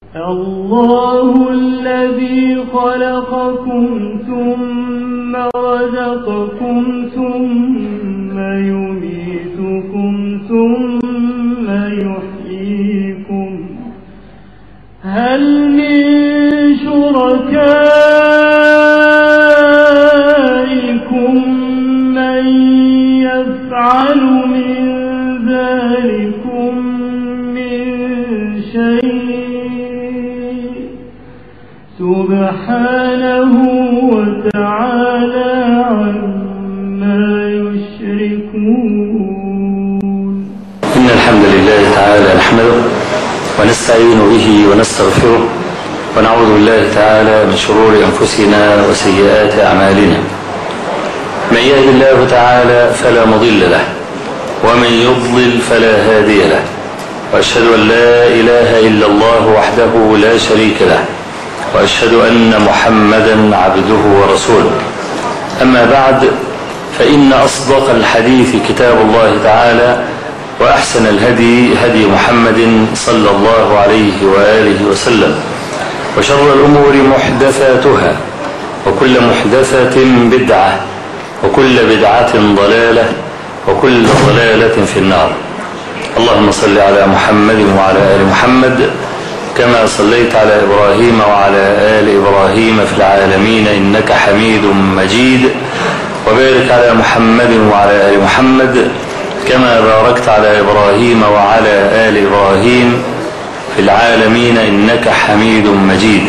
الله الذي خلقكم ثم رزقكم ثم يميتكم ثم يحييكم هل من شركائكم من يفعل من ذلكم من شيء سبحانه وتعالى عما يشركون إن الحمد لله تعالى نحمده ونستعين به ونستغفره ونعوذ بالله تعالى من شرور أنفسنا وسيئات أعمالنا من يهد الله تعالى فلا مضل له ومن يضلل فلا هادي له وأشهد أن لا إله إلا الله وحده لا شريك له وأشهد أن محمدا عبده ورسوله أما بعد فإن أصدق الحديث كتاب الله تعالى وأحسن الهدي هدي محمد صلى الله عليه وآله وسلم وشر الأمور محدثاتها وكل محدثة بدعة وكل بدعة ضلالة وكل ضلالة في النار اللهم صل على محمد وعلى آل محمد كما صليت على إبراهيم وعلى آل إبراهيم في العالمين إنك حميد مجيد وبارك على محمد وعلى آل محمد كما باركت على إبراهيم وعلى آل إبراهيم في العالمين إنك حميد مجيد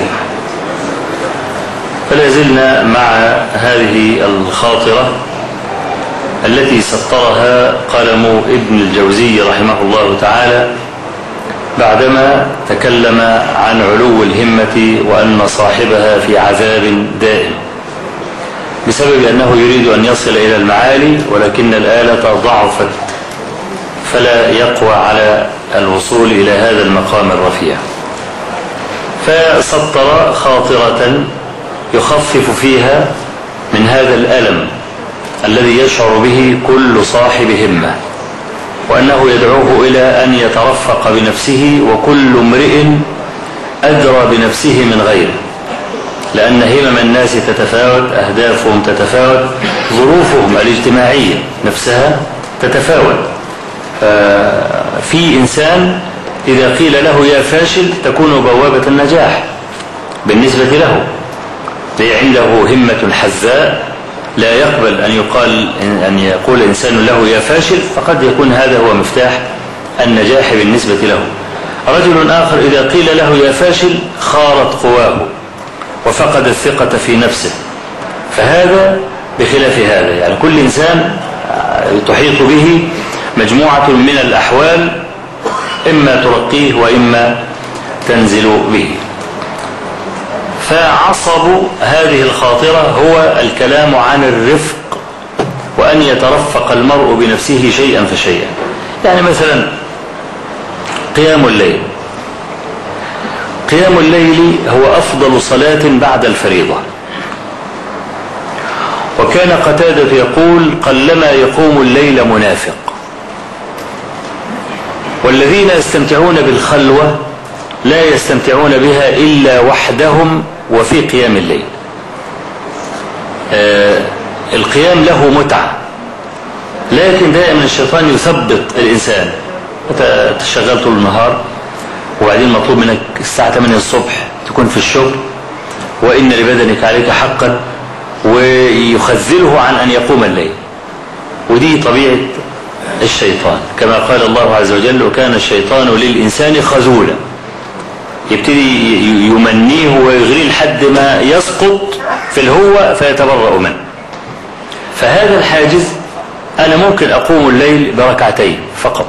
فلا زلنا مع هذه الخاطرة التي سطرها قلم ابن الجوزي رحمه الله تعالى بعدما تكلم عن علو الهمة وأن صاحبها في عذاب دائم بسبب أنه يريد أن يصل إلى المعالي ولكن الآلة ضعفت فلا يقوى على الوصول إلى هذا المقام الرفيع فسطر خاطرة يخفف فيها من هذا الألم الذي يشعر به كل صاحب همة وأنه يدعوه إلى أن يترفق بنفسه وكل امرئ أدرى بنفسه من غيره لأن همم الناس تتفاوت أهدافهم تتفاوت ظروفهم الاجتماعية نفسها تتفاوت في إنسان إذا قيل له يا فاشل تكون بوابة النجاح بالنسبة له عنده همة حزاء لا يقبل أن يقال أن يقول إنسان له يا فاشل فقد يكون هذا هو مفتاح النجاح بالنسبة له رجل آخر إذا قيل له يا فاشل خارت قواه وفقد الثقة في نفسه فهذا بخلاف هذا يعني كل إنسان تحيط به مجموعة من الأحوال إما ترقيه وإما تنزل به فعصب هذه الخاطرة هو الكلام عن الرفق وأن يترفق المرء بنفسه شيئا فشيئا يعني مثلا قيام الليل قيام الليل هو أفضل صلاة بعد الفريضة وكان قتادة يقول قلما يقوم الليل منافق والذين يستمتعون بالخلوة لا يستمتعون بها إلا وحدهم وفي قيام الليل آه القيام له متعة لكن دائما الشيطان يثبط الإنسان أنت تشغل طول النهار وبعدين مطلوب منك الساعة 8 الصبح تكون في الشغل وإن لبدنك عليك حقا ويخذله عن أن يقوم الليل ودي طبيعة الشيطان كما قال الله عز وجل وكان الشيطان للإنسان خذولا يبتدي يمنيه ويغريه لحد ما يسقط في الهوة فيتبرأ منه فهذا الحاجز أنا ممكن أقوم الليل بركعتين فقط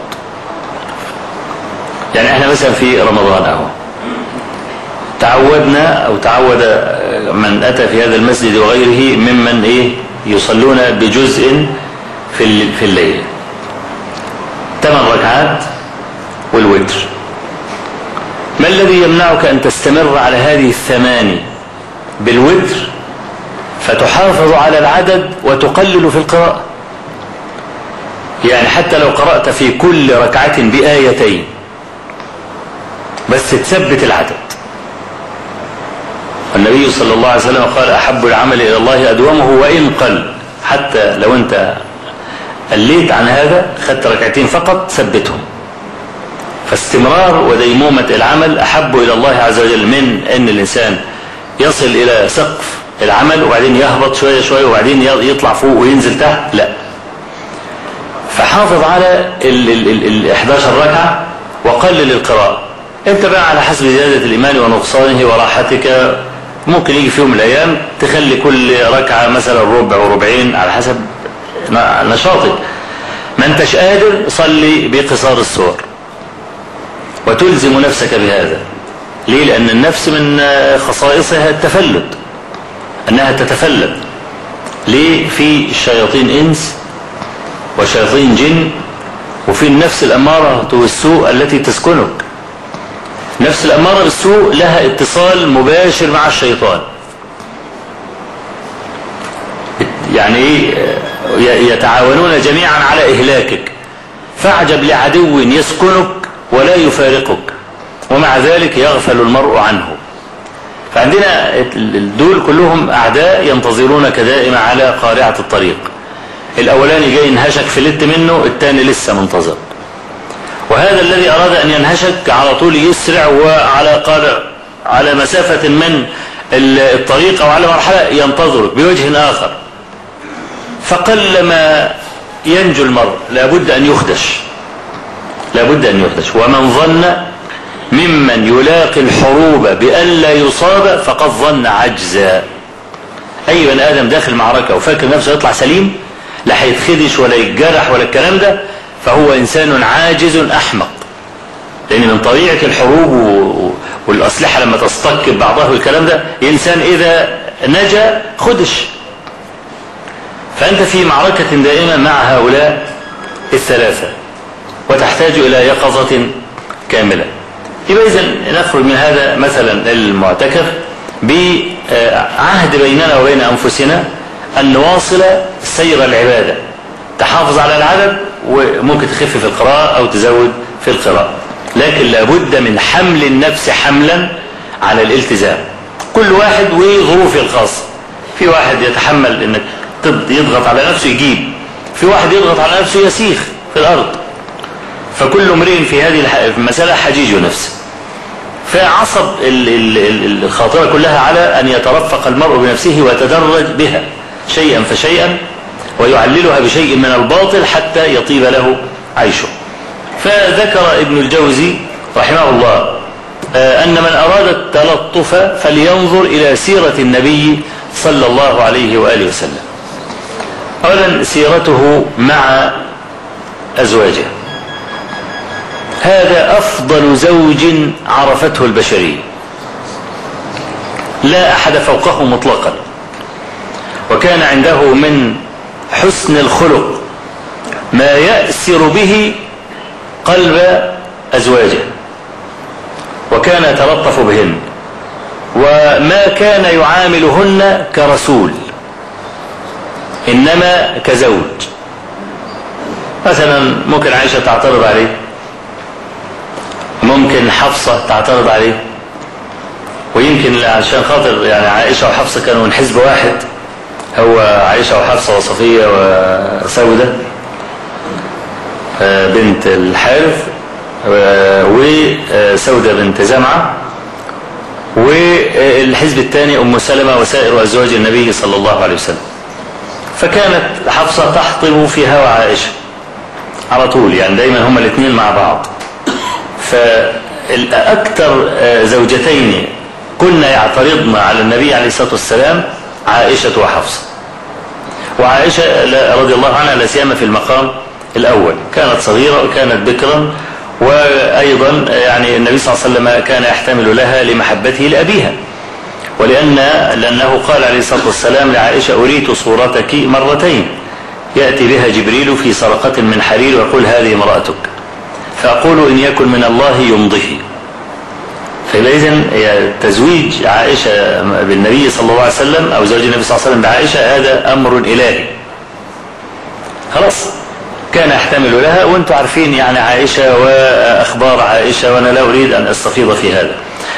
يعني احنا مثلا في رمضان اهو تعودنا او تعود من اتى في هذا المسجد وغيره ممن ايه يصلون بجزء في في الليل ثمان ركعات والوتر ما الذي يمنعك ان تستمر على هذه الثماني بالوتر فتحافظ على العدد وتقلل في القراءة يعني حتى لو قرأت في كل ركعة بآيتين بس تثبت العدد والنبي صلى الله عليه وسلم قال أحب العمل إلى الله أدومه وإن قل حتى لو أنت قليت عن هذا خدت ركعتين فقط ثبتهم فاستمرار وديمومة العمل أحب إلى الله عز وجل من أن الإنسان يصل إلى سقف العمل وبعدين يهبط شوية شوية وبعدين يطلع فوق وينزل تحت لا فحافظ على ال ال ال ال 11 ركعة وقلل القراءة انت بقى على حسب زيادة الإيمان ونقصانه وراحتك ممكن يجي في يوم من الأيام تخلي كل ركعة مثلا ربع وربعين على حسب نشاطك ما انتش قادر صلي بقصار السور وتلزم نفسك بهذا ليه لأن النفس من خصائصها التفلت أنها تتفلت ليه في الشياطين إنس وشياطين جن وفي النفس الأمارة بالسوء التي تسكنك نفس الأمارة بالسوء لها اتصال مباشر مع الشيطان يعني ايه يتعاونون جميعا على إهلاكك فاعجب لعدو يسكنك ولا يفارقك ومع ذلك يغفل المرء عنه فعندنا دول كلهم أعداء ينتظرونك دائما على قارعة الطريق الأولاني جاي ينهشك فلت منه الثاني لسه منتظر وهذا الذي أراد أن ينهشك على طول يسرع وعلى قارع على مسافة من الطريق أو على مرحلة ينتظرك بوجه آخر فقلما ينجو المرء لابد أن يخدش لابد أن يخدش ومن ظن ممن يلاقي الحروب بأن لا يصاب فقد ظن عجزا أي بني آدم داخل معركة وفاكر نفسه يطلع سليم لا هيتخدش ولا يتجرح ولا الكلام ده فهو إنسان عاجز أحمق لأن من طبيعة الحروب والأسلحة لما تستقب بعضها والكلام ده إنسان إذا نجا خدش فأنت في معركة دائمة مع هؤلاء الثلاثة وتحتاج إلى يقظة كاملة يبقى إذا نخرج من هذا مثلا المعتكف بعهد بيننا وبين أنفسنا أن نواصل سير العبادة تحافظ على العدد وممكن تخف في القراءة أو تزود في القراءة لكن لابد من حمل النفس حملا على الالتزام كل واحد وظروفه الخاصة في واحد يتحمل انك يضغط على نفسه يجيب في واحد يضغط على نفسه يسيخ في الأرض فكل امرئ في هذه المسألة حجيج نفسه فعصب الخاطرة كلها على أن يترفق المرء بنفسه ويتدرج بها شيئا فشيئا ويعللها بشيء من الباطل حتى يطيب له عيشه فذكر ابن الجوزي رحمه الله أن من أراد التلطف فلينظر إلى سيرة النبي صلى الله عليه وآله وسلم أولا سيرته مع أزواجه هذا أفضل زوج عرفته البشرية لا أحد فوقه مطلقا وكان عنده من حسن الخلق ما يأسر به قلب أزواجه وكان يتلطف بهن وما كان يعاملهن كرسول إنما كزوج مثلا ممكن عائشة تعترض عليه ممكن حفصة تعترض عليه ويمكن عشان خاطر يعني عائشة وحفصة كانوا من حزب واحد هو عائشة وحفصة وصفية وسودة بنت الحارث وسودة بنت زمعة والحزب الثاني أم سلمة وسائر أزواج النبي صلى الله عليه وسلم فكانت حفصة تحطم في هوى عائشة على طول يعني دايما هما الاثنين مع بعض فأكثر زوجتين كنا يعترضن على النبي عليه الصلاة والسلام عائشة وحفصة وعائشة رضي الله عنها لا سيما في المقام الأول كانت صغيرة وكانت بكرا وأيضا يعني النبي صلى الله عليه وسلم كان يحتمل لها لمحبته لأبيها ولأن لأنه قال عليه الصلاة والسلام لعائشة أريت صورتك مرتين يأتي بها جبريل في سرقة من حرير ويقول هذه امرأتك فأقول إن يكن من الله يمضه فيبقى إذن تزويج عائشة بالنبي صلى الله عليه وسلم أو زوج النبي صلى الله عليه وسلم بعائشة هذا أمر إلهي خلاص كان يحتمل لها وانتم عارفين يعني عائشة وأخبار عائشة وأنا لا أريد أن أستفيض في هذا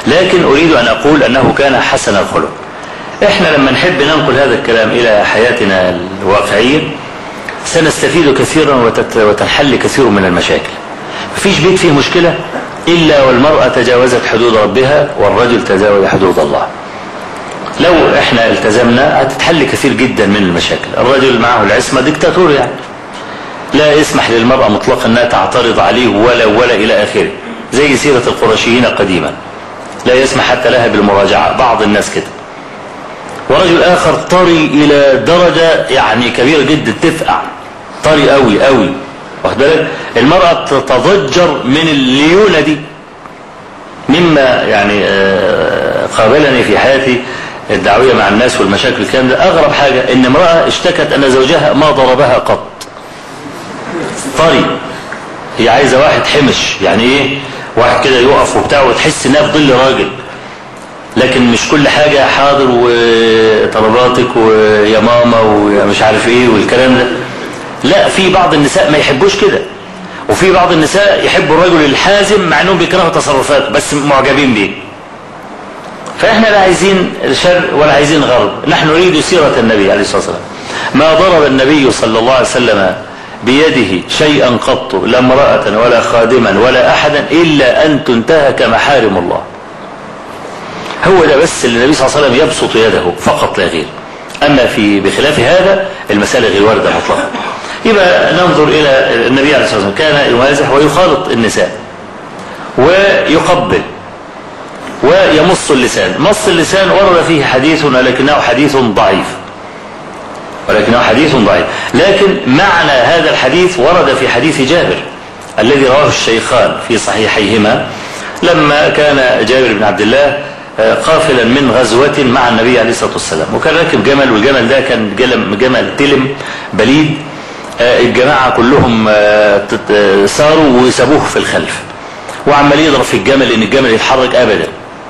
لكن أريد أن أقول أنه كان حسن الخلق احنا لما نحب ننقل هذا الكلام إلى حياتنا الواقعية سنستفيد كثيرا وتنحل كثير من المشاكل مفيش بيت فيه مشكلة إلا والمرأة تجاوزت حدود ربها والرجل تجاوز حدود الله لو احنا التزمنا هتتحل كثير جدا من المشاكل الرجل معه العصمة ديكتاتور يعني لا يسمح للمرأة مطلقا انها تعترض عليه ولا ولا الى اخره زي سيرة القرشيين قديما لا يسمح حتى لها بالمراجعة بعض الناس كده ورجل اخر طري الى درجة يعني كبيرة جدا تفقع طري قوي قوي واخد بالك المرأة تتضجر من الليونة دي مما يعني قابلني في حياتي الدعوية مع الناس والمشاكل الكلام ده أغرب حاجة إن امرأة اشتكت أن زوجها ما ضربها قط طري هي عايزة واحد حمش يعني إيه واحد كده يقف وبتاع وتحس إنها في ظل راجل لكن مش كل حاجة حاضر وطلباتك ويا ماما ومش عارف إيه والكلام ده لا في بعض النساء ما يحبوش كده وفي بعض النساء يحبوا الرجل الحازم مع انهم بيكرهوا تصرفاته بس معجبين بيه فاحنا لا عايزين شر ولا عايزين غرب نحن نريد سيرة النبي عليه الصلاة والسلام ما ضرب النبي صلى الله عليه وسلم بيده شيئا قط لا امرأة ولا خادما ولا أحدا إلا أن تنتهك محارم الله هو ده بس اللي النبي صلى الله عليه وسلم يبسط يده فقط لا غير أما في بخلاف هذا المسألة غير واردة مطلقا يبقى ننظر إلى النبي عليه الصلاة والسلام كان يمازح ويخالط النساء ويقبل ويمص اللسان مص اللسان ورد فيه حديث ولكنه حديث ضعيف ولكنه حديث ضعيف لكن معنى هذا الحديث ورد في حديث جابر الذي رواه الشيخان في صحيحيهما لما كان جابر بن عبد الله قافلا من غزوة مع النبي عليه الصلاة والسلام وكان راكب جمل والجمل ده كان جمل تلم بليد الجماعة كلهم ساروا وسابوه في الخلف وعمال يضرب في الجمل ان الجمل يتحرك ابدا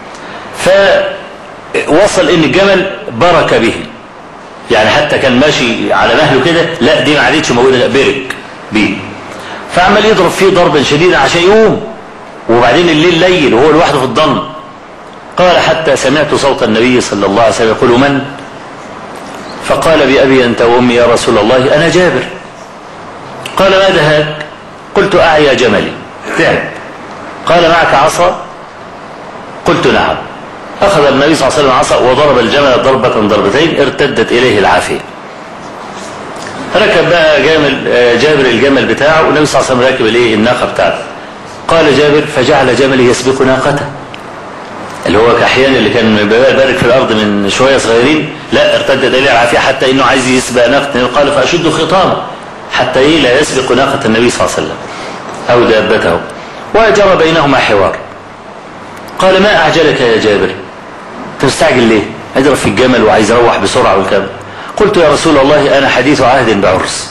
فوصل ان الجمل برك به يعني حتى كان ماشي على مهله كده لا دي ما عادتش موجوده برك بيه فعمال يضرب فيه ضربا شديدا عشان يقوم وبعدين الليل ليل وهو لوحده في الضلمه قال حتى سمعت صوت النبي صلى الله عليه وسلم يقول من فقال بأبي أنت وأمي يا رسول الله أنا جابر قال ما دهاك قلت أعيا جملي تعب قال معك عصا قلت نعم أخذ النبي صلى الله عليه وسلم عصا وضرب الجمل ضربة ضربتين ارتدت إليه العافية ركب بقى جامل جابر الجمل بتاعه والنبي صلى الله عليه وسلم راكب الايه الناقة بتاعته قال جابر فجعل جملي يسبق ناقته اللي هو كحيان اللي كان بارك في الارض من شويه صغيرين لا ارتدت اليه العافيه حتى انه عايز يسبق ناقه قال فاشد خطامه حتى ايه لا يسبق ناقه النبي صلى الله عليه وسلم او دابته وجرى بينهما حوار قال ما اعجلك يا جابر انت مستعجل ليه اضرب في الجمل وعايز اروح بسرعه والكلام قلت يا رسول الله انا حديث عهد بعرس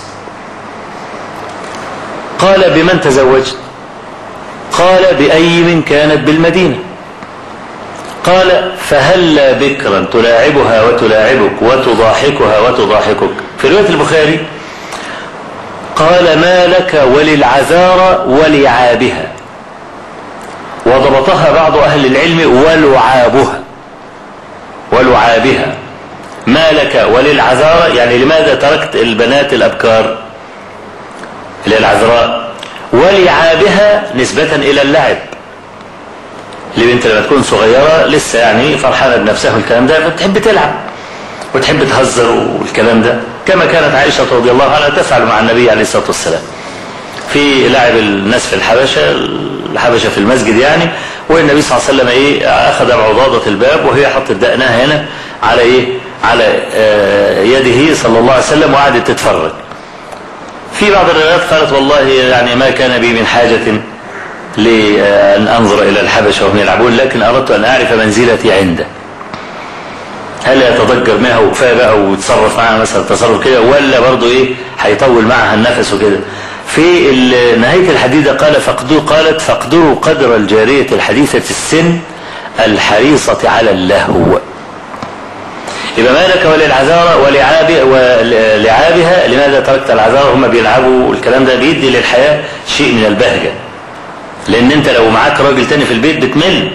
قال بمن تزوجت قال بايم كانت بالمدينه قال فهل بكرا تلاعبها وتلاعبك وتضاحكها وتضاحكك في رواية البخاري قال ما لك وللعذارى ولعابها وضبطها بعض أهل العلم ولعابها ولعابها ما لك وللعذارى يعني لماذا تركت البنات الأبكار إلى العذراء ولعابها نسبة إلى اللعب البنت لما تكون صغيرة لسه يعني فرحانة بنفسها والكلام ده فتحب تلعب وتحب تهزر والكلام ده كما كانت عائشة رضي الله عنها تفعل مع النبي عليه الصلاة والسلام في لعب الناس في الحبشة الحبشة في المسجد يعني والنبي صلى الله عليه وسلم ايه اخذ بعضاضة الباب وهي حطت دقنها هنا على ايه على آه يده صلى الله عليه وسلم وقعدت تتفرج في بعض الروايات قالت والله يعني ما كان بي من حاجة لأن أنظر إلى الحبشة وهم يلعبون لكن أردت أن أعرف منزلتي عنده هل يتضجر معها وكفايه بقى ويتصرف معها مثلا تصرف كده ولا برضه ايه هيطول معها النفس وكده في نهاية الحديث قال فقدوا قالت فاقدروا قدر الجارية الحديثة السن الحريصة على اللهو يبقى ما لك وللعذارى ولعاب ولعابها لماذا تركت العذارى هم بيلعبوا والكلام ده بيدي للحياة شيء من البهجة لان انت لو معاك راجل تاني في البيت بتمل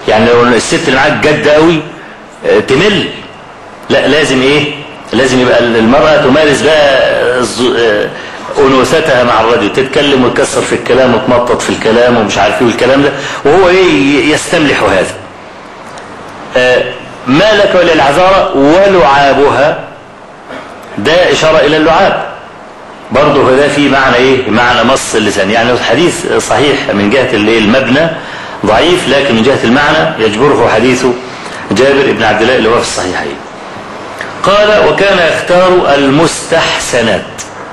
يعني لو الست اللي معاك جد قوي آه، تمل لا لازم ايه لازم يبقى المرأة تمارس بقى الز- آه، أنوثتها مع الرجل تتكلم وتكسر في الكلام وتمطط في الكلام ومش عارف ايه والكلام ده وهو ايه يستملح هذا آه، ما لك وللعذارى ولعابها ده إشارة إلى اللعاب برضه ده في معنى ايه معنى مص اللسان يعني الحديث صحيح من جهة اللي المبنى ضعيف لكن من جهة المعنى يجبره حديث جابر بن عبد الله اللي هو في الصحيحين قال وكان يختار المستحسنات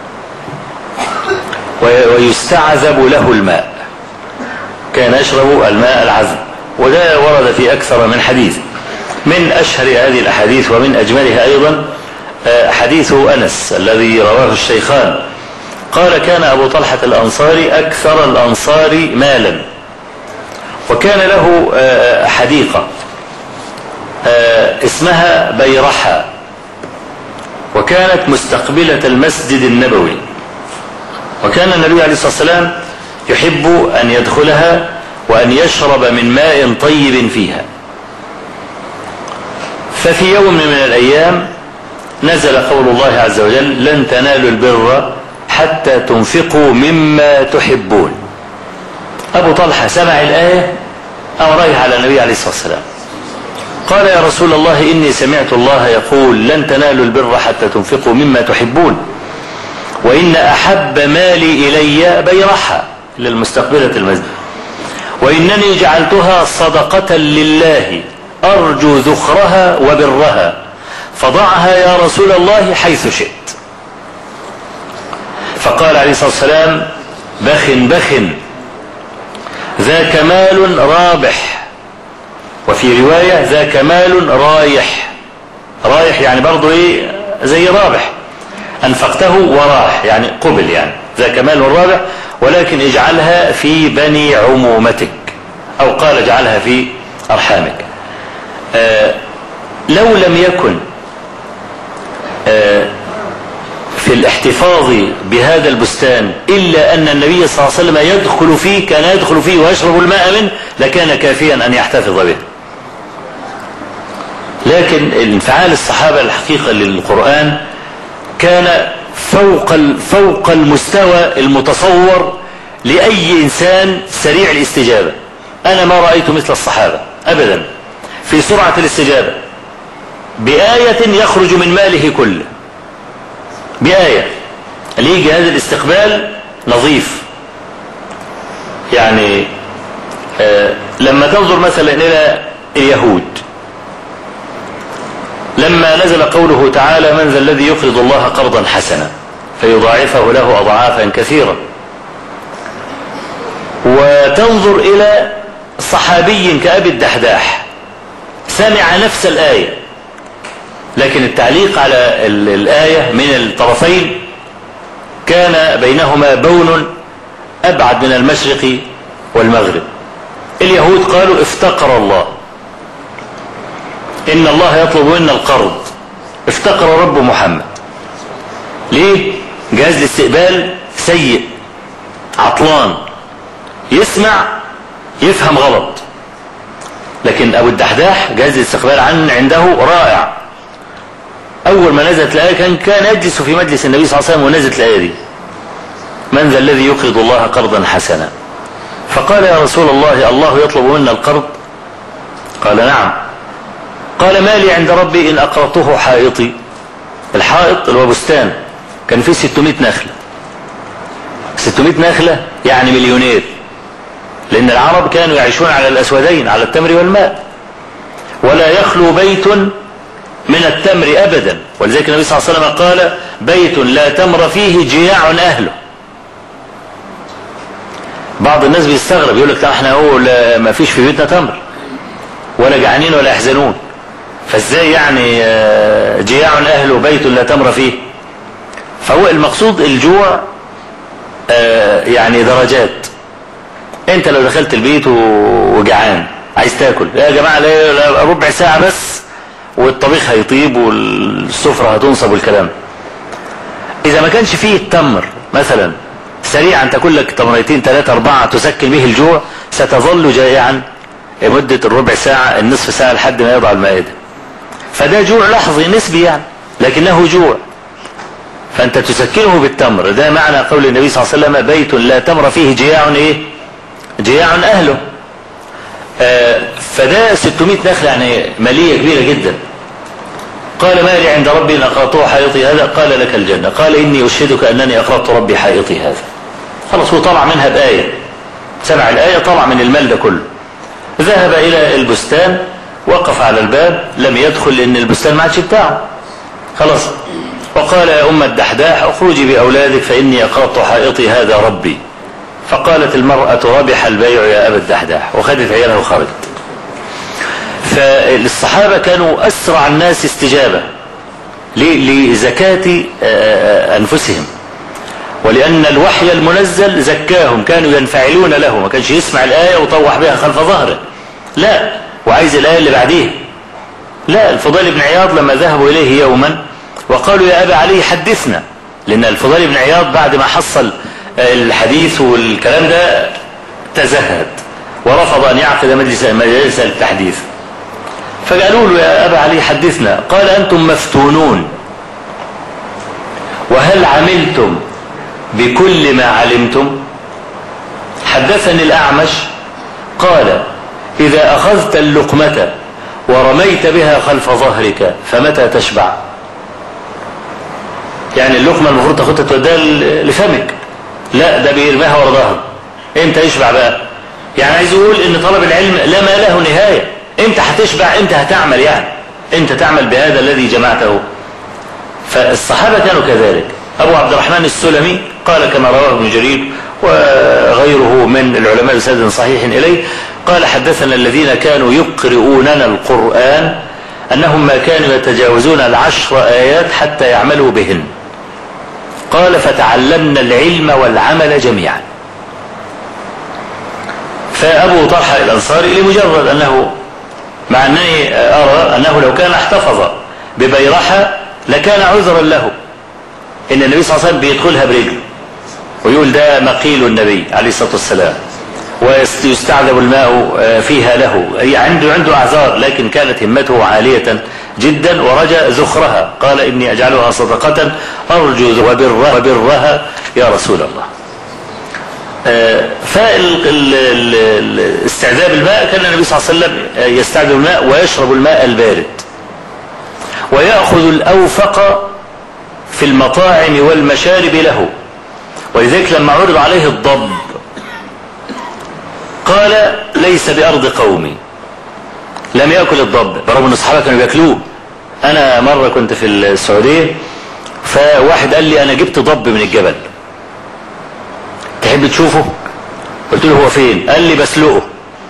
وي- ويستعذب له الماء كان يشرب الماء العذب وده ورد في أكثر من حديث من أشهر هذه الأحاديث ومن أجملها أيضا آه، حديث أنس الذي رواه الشيخان قال كان أبو طلحة الأنصاري أكثر الأنصار مالا وكان له آه، حديقة آه، اسمها بيرحة وكانت مستقبلة المسجد النبوي وكان النبي عليه الصلاة والسلام يحب أن يدخلها وأن يشرب من ماء طيب فيها ففي يوم من الأيام نزل قول الله عز وجل لن تنالوا البر حتى تنفقوا مما تحبون أبو طلحة سمع الآية أو رايح على النبي عليه الصلاة والسلام قال يا رسول الله إني سمعت الله يقول لن تنالوا البر حتى تنفقوا مما تحبون وإن أحب مالي إلي بيرحة للمستقبلة المسجد وإنني جعلتها صدقة لله أرجو ذخرها وبرها فضعها يا رسول الله حيث شئت فقال عليه الصلاة والسلام بخ بخ ذا كمال رابح وفي رواية ذا كمال رايح رايح يعني برضو ايه زي رابح أنفقته وراح يعني قبل يعني ذا كمال رابح ولكن اجعلها في بني عمومتك أو قال اجعلها في أرحامك آه لو لم يكن آه في الاحتفاظ بهذا البستان إلا أن النبي صلى الله عليه وسلم يدخل فيه كان يدخل فيه ويشرب الماء منه لكان كافيا أن يحتفظ به لكن انفعال الصحابة الحقيقة للقرآن كان فوق فوق المستوى المتصور لأي إنسان سريع الاستجابة أنا ما رأيت مثل الصحابة أبدا في سرعة الاستجابة بآية يخرج من ماله كله بآية اللي يجي هذا الاستقبال نظيف يعني آه لما تنظر مثلا إلى اليهود لما نزل قوله تعالى من ذا الذي يقرض الله قرضا حسنا فيضاعفه له أضعافا كثيرة وتنظر إلى صحابي كأبي الدحداح سمع نفس الآية لكن التعليق على الآية من الطرفين كان بينهما بون أبعد من المشرق والمغرب اليهود قالوا افتقر الله إن الله يطلب منا القرض افتقر رب محمد ليه جهاز الاستقبال سيء عطلان يسمع يفهم غلط لكن أبو الدحداح جهاز الاستقبال عن عنده رائع أول ما نزلت الآية كان كان يجلس في مجلس النبي صلى الله عليه وسلم ونزلت الآية دي من ذا الذي يقرض الله قرضا حسنا فقال يا رسول الله الله يطلب منا القرض قال نعم قال ما لي عند ربي إن أقرضته حائطي الحائط اللي هو بستان كان فيه 600 نخلة 600 نخلة يعني مليونير لأن العرب كانوا يعيشون على الأسودين على التمر والماء ولا يخلو بيت من التمر أبدا ولذلك النبي صلى الله عليه وسلم قال بيت لا تمر فيه جياع أهله بعض الناس بيستغرب يقول لك احنا هو ما فيش في بيتنا تمر ولا جعانين ولا يحزنون فازاي يعني جياع أهله بيت لا تمر فيه فهو المقصود الجوع يعني درجات انت لو دخلت البيت وجعان عايز تاكل يا جماعة ربع ساعة بس والطبيخ هيطيب والسفرة هتنصب والكلام اذا ما كانش فيه التمر مثلا سريعا تاكل لك تمرتين ثلاثة اربعة تسكن به الجوع ستظل جائعا مدة الربع ساعة النصف ساعة لحد ما يضع المائدة فده جوع لحظي نسبي يعني لكنه جوع فانت تسكنه بالتمر ده معنى قول النبي صلى الله عليه وسلم بيت لا تمر فيه جياع ايه جياع اهله آه فده 600 نخلة يعني مالية كبيرة جدا قال ما لي عند ربي ان اقرأته حائطي هذا قال لك الجنة قال اني اشهدك انني اقرأت ربي حائطي هذا خلاص هو طلع منها بآية سمع الآية طلع من المال ده كله ذهب الى البستان وقف على الباب لم يدخل لان البستان ما عادش بتاعه خلاص وقال يا ام الدحداح اخرجي باولادك فاني اقرضت حائطي هذا ربي فقالت المرأة ربح البيع يا ابا الدحداح وخدت عيالها وخرجت فالصحابة كانوا اسرع الناس استجابة لزكاة انفسهم ولان الوحي المنزل زكاهم كانوا ينفعلون له ما كانش يسمع الايه وطوح بها خلف ظهره لا وعايز الآية اللي بعديها لا الفضيل بن عياض لما ذهبوا إليه يوما وقالوا يا أبا علي حدثنا لأن الفضيل بن عياض بعد ما حصل الحديث والكلام ده تزهد ورفض أن يعقد مجلس مجلس التحديث فقالوا له يا أبا علي حدثنا قال أنتم مفتونون وهل عملتم بكل ما علمتم حدثني الأعمش قال إذا أخذت اللقمة ورميت بها خلف ظهرك فمتى تشبع يعني اللقمة المفروض تاخدها توديها لفمك لا ده بيرميها ورا ظهره امتى يشبع بقى يعني عايز يقول ان طلب العلم لا ما له نهاية امتى هتشبع امتى هتعمل يعني انت تعمل بهذا الذي جمعته فالصحابة كانوا كذلك ابو عبد الرحمن السلمي قال كما رواه ابن جرير وغيره من العلماء بسند صحيح إليه قال حدثنا الذين كانوا يقرؤوننا القرآن أنهم ما كانوا يتجاوزون العشر آيات حتى يعملوا بهن قال فتعلمنا العلم والعمل جميعا فأبو طلحة الأنصاري لمجرد أنه مع أنني أرى أنه لو كان احتفظ ببيرحة لكان عذرا له إن النبي صلى الله عليه وسلم بيدخلها برجله ويقول ده مقيل النبي عليه الصلاة والسلام ويستعذب الماء فيها له هي عنده عنده أعذار لكن كانت همته عالية جدا ورجى ذخرها قال إني أجعلها صدقة أرجو وبرها, وبرها يا رسول الله فاستعذاب الماء كان النبي صلى الله عليه وسلم يستعذب الماء ويشرب الماء البارد ويأخذ الأوفق في المطاعم والمشارب له ولذلك لما عرض عليه الضب قال ليس بأرض قومي لم يأكل الضب برغم أن الصحابة كانوا بياكلوه أنا مرة كنت في السعودية فواحد قال لي أنا جبت ضب من الجبل تحب تشوفه قلت له هو فين قال لي بسلقه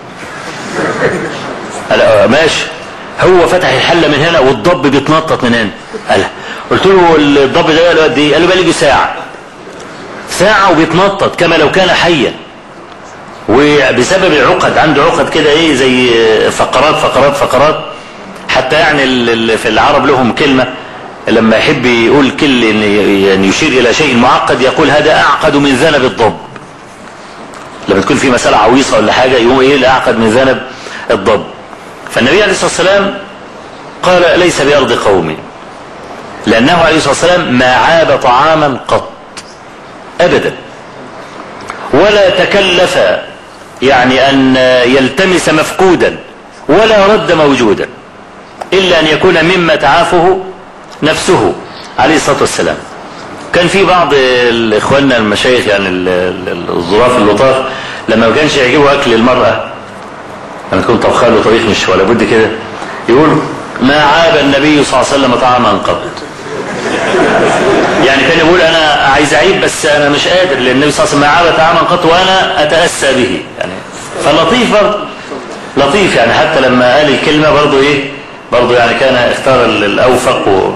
قال ماشي هو فتح الحلة من هنا والضب بيتنطط من هنا قال قلت له الضب ده قال له قد ايه قال له بقى لي ساعة ساعة وبيتنطط كما لو كان حيا وبسبب العقد عنده عقد كده ايه زي فقرات فقرات فقرات حتى يعني في العرب لهم كلمة لما يحب يقول كل يعني يشير الى شيء معقد يقول هذا اعقد من ذنب الضب لما تكون في مسألة عويصة ولا حاجة يقوم ايه الاعقد من ذنب الضب فالنبي عليه الصلاة والسلام قال ليس بأرض قومي لأنه عليه الصلاة والسلام ما عاب طعاما قط أبدا ولا تكلف يعني أن يلتمس مفقودا ولا رد موجودا إلا أن يكون مما تعافه نفسه عليه الصلاة والسلام كان في بعض اخواننا المشايخ يعني الظراف اللطاف لما ما كانش يعجبه اكل المرأة لما تكون طبخها له طبيخ مش ولا بد كده يقول ما عاب النبي صلى الله عليه وسلم طعاما قط يعني كان يقول انا عايز اعيب بس انا مش قادر لان النبي صلى الله عليه وسلم ما عاب طعاما قط وانا اتاسى به يعني فلطيف برضه لطيف يعني حتى لما قال الكلمه برضه ايه برضه يعني كان اختار الاوفق و...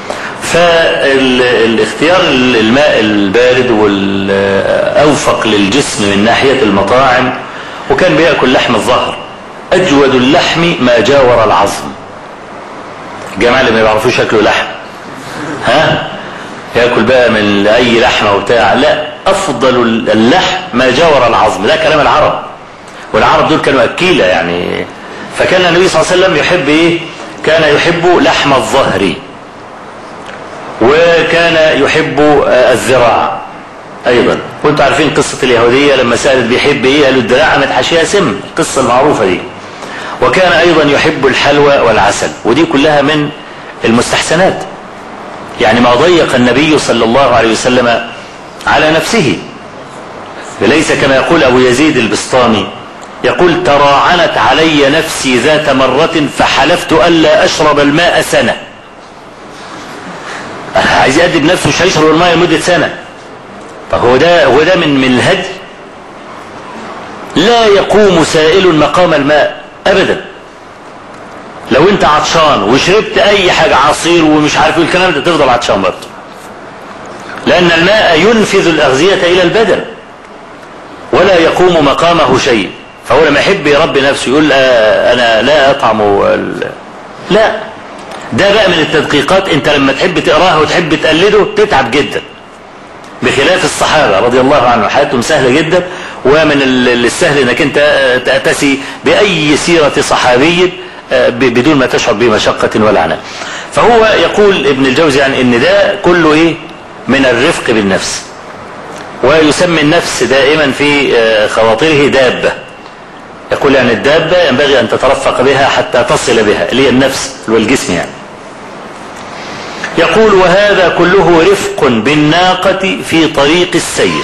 فالاختيار الماء البارد والاوفق للجسم من ناحيه المطاعم وكان بياكل لحم الظهر اجود اللحم ما جاور العظم الجماعه اللي ما بيعرفوش ياكلوا لحم ها ياكل بقى من اي لحمه وبتاع لا افضل اللحم ما جاور العظم ده كلام العرب والعرب دول كانوا أكيلة يعني فكان النبي صلى الله عليه وسلم يحب إيه كان يحب لحم الظهر وكان يحب الذراع أيضا وانتم عارفين قصة اليهودية لما سألت بيحب إيه قالوا الذراع عملت حاشيها سم القصة المعروفة دي وكان أيضا يحب الحلوى والعسل ودي كلها من المستحسنات يعني ما ضيق النبي صلى الله عليه وسلم على نفسه ليس كما يقول أبو يزيد البسطامي يقول تراعنت علي نفسي ذات مرة فحلفت ألا أشرب الماء سنة عايز يأدب نفسه مش هيشرب الماء لمدة سنة فهو ده هو ده من من الهدي لا يقوم سائل مقام الماء ابدا لو انت عطشان وشربت اي حاجة عصير ومش عارف ايه الكلام ده تفضل عطشان برضه لان الماء ينفذ الاغذية الى البدن ولا يقوم مقامه شيء فهو لما يحب يربي نفسه يقول آه انا لا اطعم ال... لا ده بقى من التدقيقات انت لما تحب تقراها وتحب تقلده تتعب جدا بخلاف الصحابة رضي الله عنهم حياتهم سهلة جدا ومن السهل انك انت تأتسي بأي سيرة صحابي بدون ما تشعر بمشقة ولا عناء فهو يقول ابن الجوزي عن ان ده كله ايه من الرفق بالنفس ويسمي النفس دائما في خواطره دابة يقول يعني الدابة ينبغي ان تترفق بها حتى تصل بها اللي هي النفس والجسم يعني يقول وهذا كله رفق بالناقة في طريق السير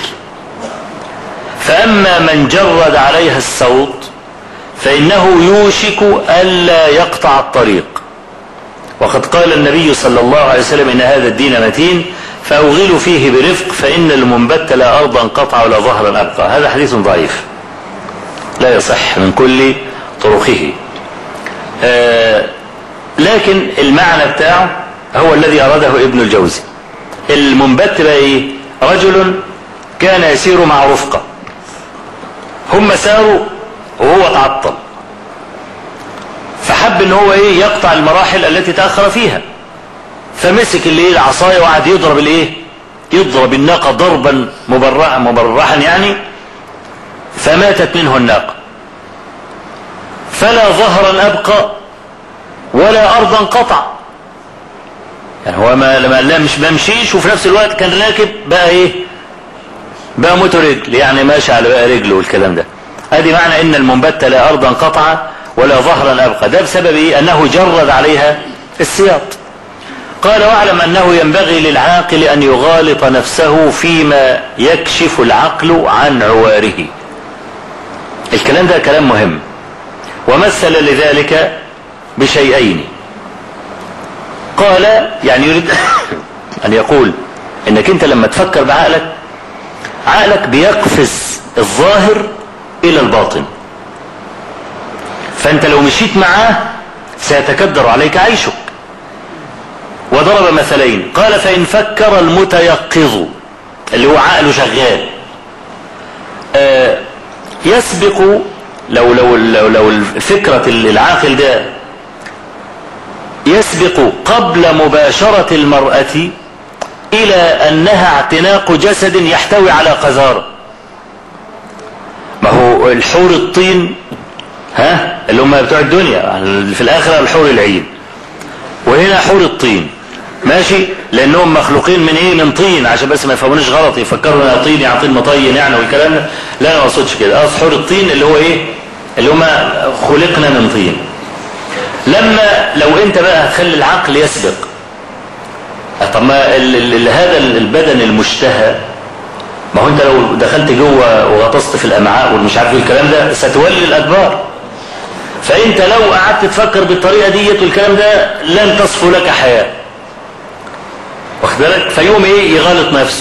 فأما من جرد عليها الصوت فإنه يوشك ألا يقطع الطريق وقد قال النبي صلى الله عليه وسلم إن هذا الدين متين فأوغلوا فيه برفق فإن المنبت لا أرضا قطع ولا ظهرا أبقى هذا حديث ضعيف لا يصح من كل طرقه آه لكن المعنى بتاعه هو الذي أراده ابن الجوزي المنبت بقى إيه رجل كان يسير مع رفقة هم ساروا وهو تعطل فحب ان هو ايه يقطع المراحل التي تأخر فيها فمسك اللي ايه العصاية وقعد يضرب الايه يضرب الناقة ضربا مبرعا مبرحا يعني فماتت منه الناقة فلا ظهرا ابقى ولا ارضا قطع يعني هو ما لما لا مش بمشيش وفي نفس الوقت كان راكب بقى ايه بقى موتو رجل يعني ماشي على بقى رجله والكلام ده ادي معنى ان المنبت لا ارضا قطع ولا ظهرا ابقى ده بسبب ايه انه جرد عليها السياط قال واعلم انه ينبغي للعاقل ان يغالط نفسه فيما يكشف العقل عن عواره الكلام ده كلام مهم ومثل لذلك بشيئين قال يعني يريد ان يقول انك انت لما تفكر بعقلك عقلك بيقفز الظاهر الى الباطن فانت لو مشيت معاه سيتكدر عليك عيشك وضرب مثلين قال فان فكر المتيقظ اللي هو عقله شغال آه يسبق لو لو لو, لو فكرة العاقل ده يسبق قبل مباشرة المرأة إلى أنها اعتناق جسد يحتوي على قذارة ما هو الحور الطين ها اللي هم بتوع الدنيا في الآخرة الحور العين وهنا حور الطين ماشي لأنهم مخلوقين من إيه من طين عشان بس ما يفهمونيش غلط يفكروا إنها طين يعني طين مطين يعني والكلام ده لا أنا ما أقصدش كده أقصد حور الطين اللي هو إيه اللي هم خلقنا من طين لما لو انت بقى هتخلي العقل يسبق طب ما ال ال هذا البدن المشتهى ما هو انت لو دخلت جوه وغطست في الامعاء والمش عارف الكلام ده ستولي الادبار فانت لو قعدت تفكر بالطريقه ديت والكلام ده لن تصفو لك حياه واخد بالك فيوم ايه يغالط نفسه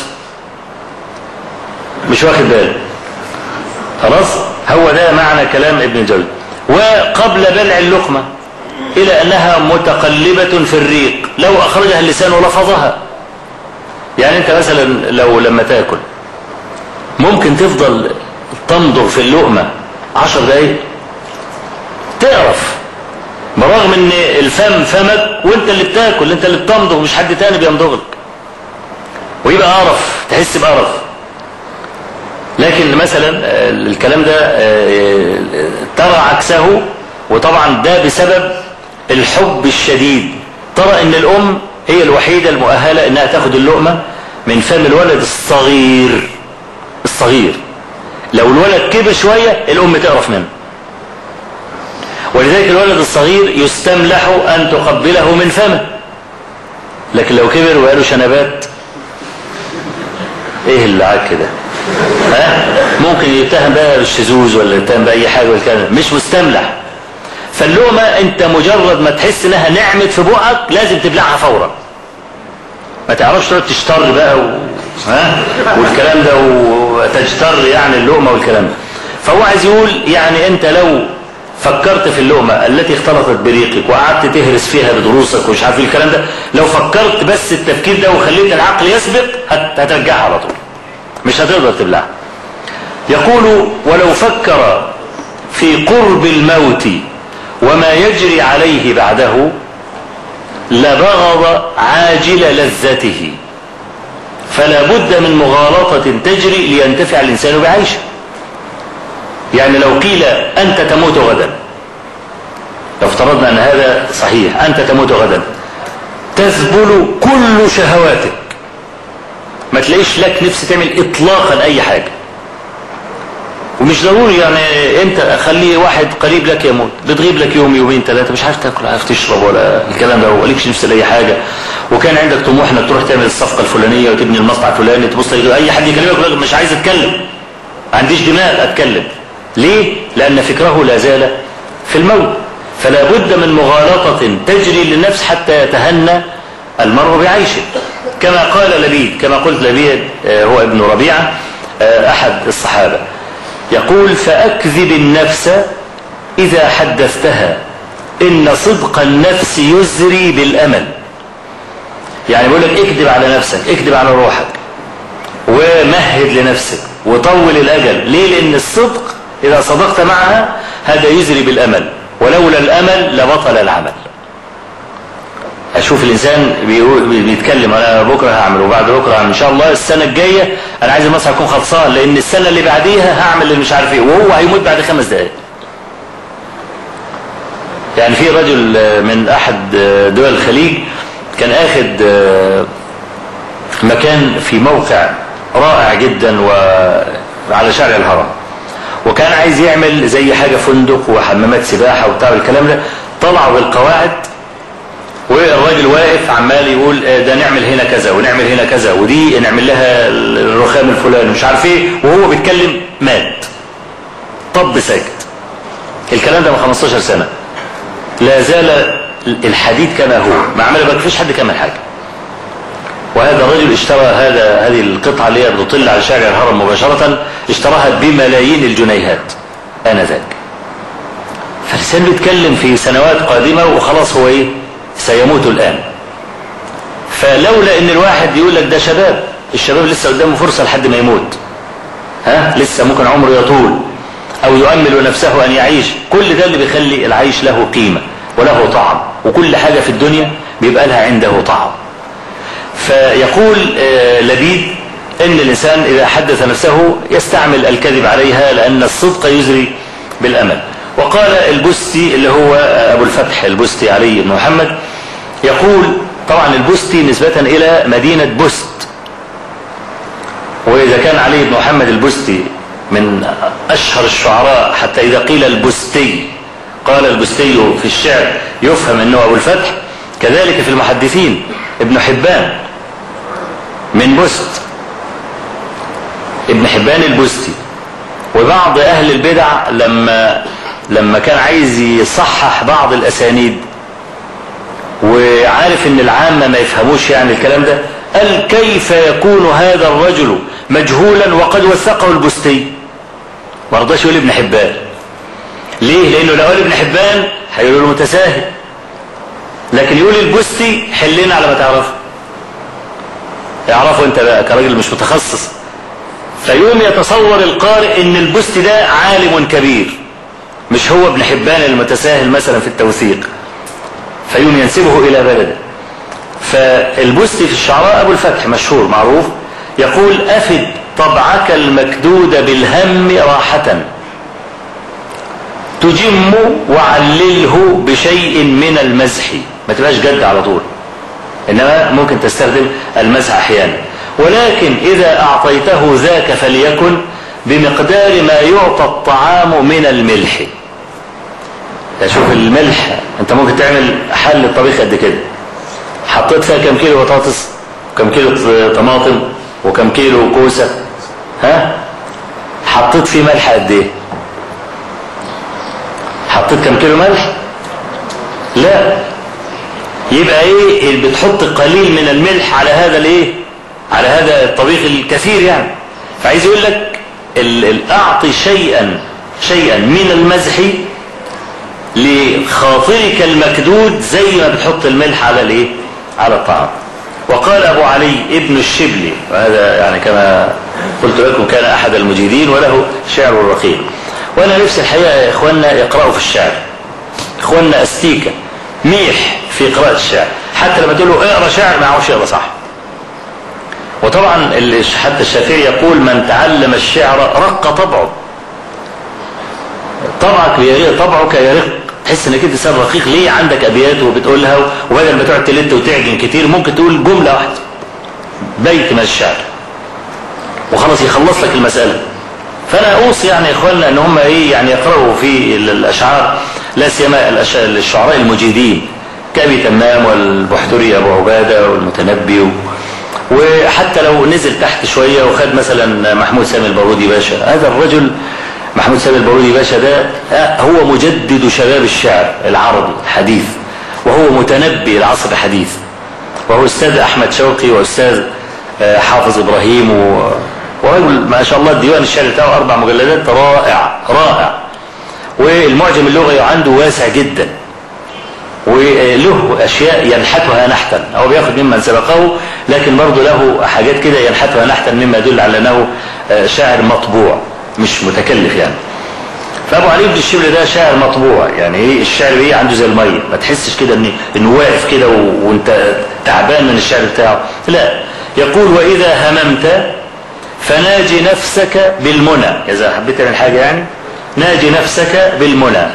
مش واخد باله خلاص هو ده معنى كلام ابن الجوزي وقبل بلع اللقمه إلى أنها متقلبة في الريق لو أخرجها اللسان لفظها يعني أنت مثلا لو لما تاكل ممكن تفضل تمضغ في اللقمة عشر دقايق تعرف برغم ان الفم فمك وانت اللي بتاكل انت اللي بتمضغ مش حد تاني بيمضغ لك ويبقى قرف تحس بقرف لكن مثلا آه، الكلام ده آه، ترى عكسه وطبعا ده بسبب الحب الشديد ترى ان الام هي الوحيدة المؤهلة انها تاخد اللقمة من فم الولد الصغير الصغير لو الولد كبر شوية الام تقرف منه ولذلك الولد الصغير يستملح ان تقبله من فمه لكن لو كبر وقاله شنبات ايه اللي عاد كده ها ممكن يتهم بقى بالشذوذ ولا يتهم باي حاجه ولا كده مش مستملح فاللقمه انت مجرد ما تحس انها نعمت في بقك لازم تبلعها فورا ما تعرفش تقعد تشتر بقى و... ها والكلام ده وتجتر يعني اللقمه والكلام ده فهو عايز يقول يعني انت لو فكرت في اللقمة التي اختلطت بريقك وقعدت تهرس فيها بدروسك ومش عارف إيه الكلام ده لو فكرت بس التفكير ده وخليت العقل يسبق هت- هترجعها على طول مش هتقدر تبلعها يقول ولو فكر في قرب الموت وما يجري عليه بعده لبغض عاجل لذته فلا بد من مغالطة تجري لينتفع الإنسان بعيشه يعني لو قيل أنت تموت غدا لو افترضنا أن هذا صحيح أنت تموت غدا تذبل كل شهواتك ما تلاقيش لك نفس تعمل إطلاقا أي حاجة ومش ضروري يعني انت خلي واحد قريب لك يموت بتغيب لك يوم يومين ثلاثه مش عارف تاكل عارف تشرب ولا الكلام ده ولكش نفس لاي حاجه وكان عندك طموح انك تروح تعمل الصفقه الفلانيه وتبني المصنع الفلاني تبص اي حد يكلمك يقول لك مش عايز اتكلم ما عنديش دماغ اتكلم ليه لان فكره لا زال في الموت فلا بد من مغالطه تجري للنفس حتى يتهنى المرء بعيشه كما قال لبيد كما قلت لبيد آه، هو ابن ربيعه آه، احد الصحابه يقول فأكذب النفس إذا حدثتها إن صدق النفس يزري بالأمل يعني بيقول لك اكذب على نفسك اكذب على روحك ومهد لنفسك وطول الأجل ليه لأن الصدق إذا صدقت معها هذا يزري بالأمل ولولا الأمل لبطل العمل اشوف الانسان بيقول بيتكلم انا بكره هعمل وبعد بكره هعمل ان شاء الله السنه الجايه انا عايز المصنع يكون خلصان لان السنه اللي بعديها هعمل اللي مش عارف ايه وهو هيموت بعد خمس دقائق يعني في رجل من احد دول الخليج كان اخد مكان في موقع رائع جدا وعلى شارع الهرم وكان عايز يعمل زي حاجه فندق وحمامات سباحه وبتاع الكلام ده طلعوا بالقواعد والراجل واقف عمال يقول ده نعمل هنا كذا ونعمل هنا كذا ودي نعمل لها الرخام الفلاني مش عارف ايه وهو بيتكلم مات طب ساكت الكلام ده من 15 سنة لا زال الحديد كما هو ما عمل بقى فيش حد كمل حاجة وهذا الرجل اشترى هذا هذه القطعة اللي هي بتطل على شارع الهرم مباشرة اشتراها بملايين الجنيهات آنذاك فالإنسان بيتكلم في سنوات قادمة وخلاص هو ايه سيموت الآن فلولا ان الواحد يقول لك ده شباب الشباب لسه قدامه فرصة لحد ما يموت ها لسه ممكن عمره يطول او يؤمل نفسه ان يعيش كل ده اللي بيخلي العيش له قيمة وله طعم وكل حاجة في الدنيا بيبقى لها عنده طعم فيقول آه لبيد ان الانسان اذا حدث نفسه يستعمل الكذب عليها لان الصدق يزري بالامل وقال البستي اللي هو أبو الفتح البستي علي بن محمد يقول طبعا البستي نسبة إلى مدينة بست وإذا كان علي بن محمد البستي من أشهر الشعراء حتى إذا قيل البستي قال البستي في الشعر يفهم أنه أبو الفتح كذلك في المحدثين ابن حبان من بست ابن حبان البستي وبعض أهل البدع لما لما كان عايز يصحح بعض الأسانيد وعارف ان العامة ما يفهموش يعني الكلام ده قال كيف يكون هذا الرجل مجهولا وقد وثقه البستي ما رضاش يقول ابن حبان ليه لانه لو قال ابن حبان هيقولوا له متساهل لكن يقول البستي حلنا على ما تعرفه اعرفه انت بقى كراجل مش متخصص فيوم يتصور القارئ ان البستي ده عالم كبير مش هو ابن حبان المتساهل مثلا في التوثيق فيوم ينسبه إلى بلده فالبستي في الشعراء أبو الفتح مشهور معروف يقول أفد طبعك المكدود بالهم راحة تجم وعلله بشيء من المزح ما تبقاش جد على طول إنما ممكن تستخدم المزح أحيانا ولكن إذا أعطيته ذاك فليكن بمقدار ما يعطى الطعام من الملح شوف الملح انت ممكن تعمل حل الطبيخ قد كده حطيت فيها كم كيلو بطاطس وكم كيلو طماطم وكم كيلو كوسة ها حطيت فيه ملح قد ايه حطيت كم كيلو ملح لا يبقى ايه اللي بتحط قليل من الملح على هذا الايه على هذا الطبيخ الكثير يعني فعايز يقول لك اعطي شيئا شيئا من المزح لخاطرك المكدود زي ما بتحط الملح على الايه على الطعام وقال ابو علي ابن الشبلي وهذا يعني كما قلت لكم كان احد المجيدين وله شعر رقيق وانا نفسي الحقيقه يا اخواننا يقراوا في الشعر اخواننا استيكه ميح في قراءه الشعر حتى لما تقول له اقرا شعر ما عاوش يقرا صح وطبعا حتى الشافعي يقول من تعلم الشعر رق طبعه طبعك يرق طبعك يرق تحس انك انت انسان رقيق ليه عندك ابيات وبتقولها وبدل ما تقعد تلت وتعجن كتير ممكن تقول جمله واحده بيت من الشعر وخلاص يخلص لك المساله فانا اوصي يعني اخواننا ان هم ايه يعني يقراوا في الاشعار لا سيما الشعراء المجيدين كابي تمام والبحتري ابو عباده والمتنبي و... وحتى لو نزل تحت شويه وخد مثلا محمود سامي البارودي باشا هذا الرجل محمود سامي البارودي باشا ده هو مجدد شباب الشعر العربي الحديث وهو متنبي العصر الحديث وهو استاذ احمد شوقي واستاذ حافظ ابراهيم و... ورجل ما شاء الله الديوان الشعري بتاعه اربع مجلدات رائع رائع والمعجم اللغوي عنده واسع جدا وله اشياء ينحتها نحتا هو بياخد ممن سبقه لكن برضه له حاجات كده ينحتها نحتا مما يدل على انه شاعر مطبوع مش متكلف يعني فابو علي بن الشبل ده شاعر مطبوع يعني ايه الشعر ايه عنده زي الميه ما تحسش كده ان انه واقف كده وانت تعبان من الشعر بتاعه لا يقول واذا هممت فناجي نفسك بالمنى اذا حبيت تعمل حاجه يعني ناجي نفسك بالمنى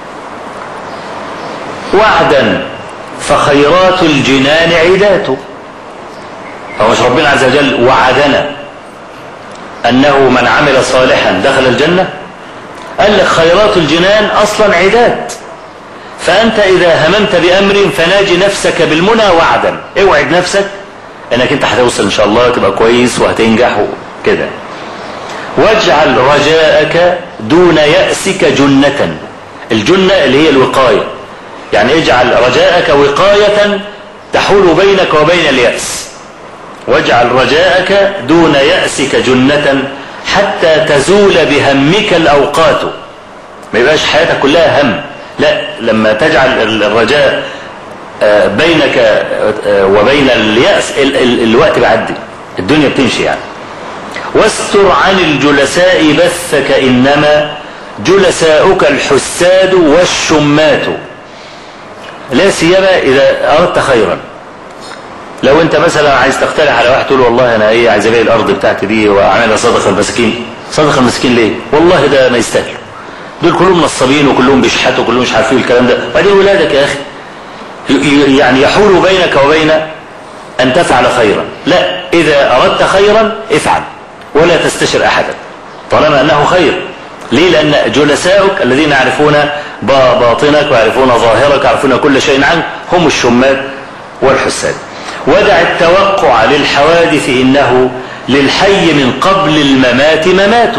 وعدا فخيرات الجنان عدات هو مش ربنا عز وجل وعدنا أنه من عمل صالحا دخل الجنة قال لك خيرات الجنان أصلا عداد فأنت إذا هممت بأمر فناجي نفسك بالمنى وعدا اوعد نفسك أنك أنت هتوصل إن شاء الله تبقى كويس وهتنجح كده واجعل رجاءك دون يأسك جنة الجنة اللي هي الوقاية يعني اجعل رجاءك وقاية تحول بينك وبين اليأس واجعل رجاءك دون يأسك جنة حتى تزول بهمك الأوقات ما يبقاش حياتك كلها هم لا لما تجعل الرجاء بينك وبين اليأس الوقت بيعدي الدنيا بتمشي يعني واستر عن الجلساء بثك إنما جلساؤك الحساد والشمات لا سيما إذا أردت خيرا لو انت مثلا عايز تقترح على واحد تقول والله انا ايه عايز ابيع الارض بتاعتي دي واعملها صدقه المساكين صدقه المساكين ليه والله ده ما يستاهل دول كلهم نصابين وكلهم بيشحتوا وكلهم مش عارفين الكلام ده وبعدين ولادك يا اخي يعني يحول بينك وبين ان تفعل خيرا لا اذا اردت خيرا افعل ولا تستشر احدا طالما انه خير ليه لان جلساؤك الذين يعرفون باطنك ويعرفون ظاهرك ويعرفون كل شيء عنك هم الشمات والحساد ودع التوقع للحوادث إنه للحي من قبل الممات ممات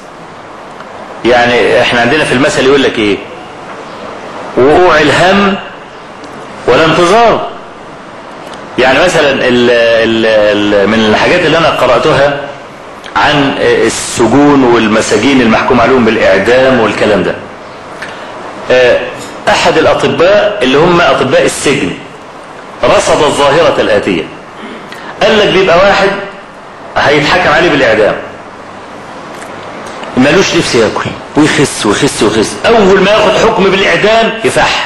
يعني احنا عندنا في المثل يقول لك ايه وقوع الهم والانتظار يعني مثلا ال ال ال من الحاجات اللي انا قرأتها عن السجون والمساجين المحكوم عليهم بالإعدام والكلام ده أحد الأطباء اللي هم أطباء السجن رصد الظاهرة الآتية قال لك بيبقى واحد هيتحكم عليه بالإعدام مالوش نفس ياكل ويخس ويخس ويخس أول ما ياخد حكم بالإعدام يفح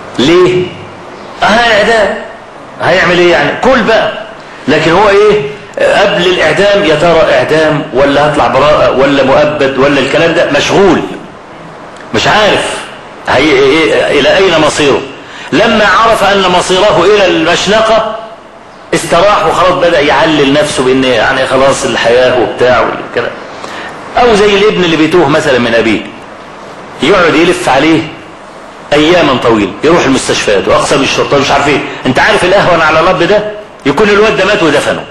ليه؟ اه إعدام هيعمل إيه يعني؟ كل بقى لكن هو إيه؟ قبل الاعدام يا ترى اعدام ولا هطلع براءة ولا مؤبد ولا الكلام ده مشغول مش عارف هي الى اين مصيره لما عرف ان مصيره الى المشنقة استراح وخلاص بدأ يعلل نفسه بان يعني خلاص الحياة وبتاع والكلام او زي الابن اللي بيتوه مثلا من ابيه يقعد يلف عليه اياما طويلة يروح المستشفيات واقسم الشرطة مش عارف ايه انت عارف الاهون على الاب ده يكون الواد ده مات ودفنه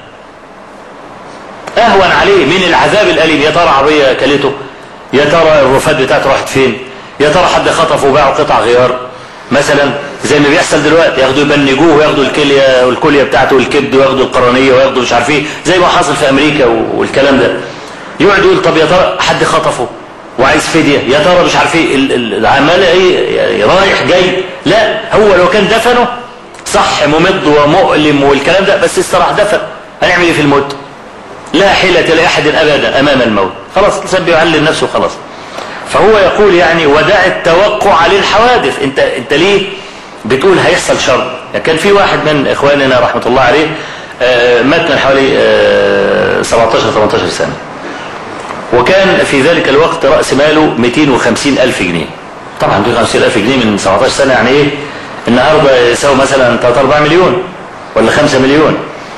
اهون عليه من العذاب الاليم يا ترى عربية كلته يا ترى الرفات بتاعته راحت فين يا ترى حد خطفه وباعه قطع غيار مثلا زي ما بيحصل دلوقتي ياخدوا يبنجوه وياخدوا الكليه والكليه بتاعته والكبد وياخدوا القرنيه وياخدوا مش عارف ايه زي ما حصل في امريكا والكلام ده يقعد يقول طب يا ترى حد خطفه وعايز فديه يا ترى مش عارف ايه العماله ايه يعني رايح جاي لا هو لو كان دفنه صح ممد ومؤلم والكلام ده بس استراح دفن هنعمل ايه في الموت لا حيلة لأحد أبدا أمام الموت خلاص سب يعلم نفسه خلاص فهو يقول يعني ودع التوقع للحوادث انت, انت ليه بتقول هيحصل شر يعني كان في واحد من إخواننا رحمة الله عليه مات من حوالي 17-18 سنة وكان في ذلك الوقت رأس ماله 250 ألف جنيه طبعا 250 ألف جنيه من 17 سنة يعني ايه النهاردة يساوي مثلا 3-4 مليون ولا 5 مليون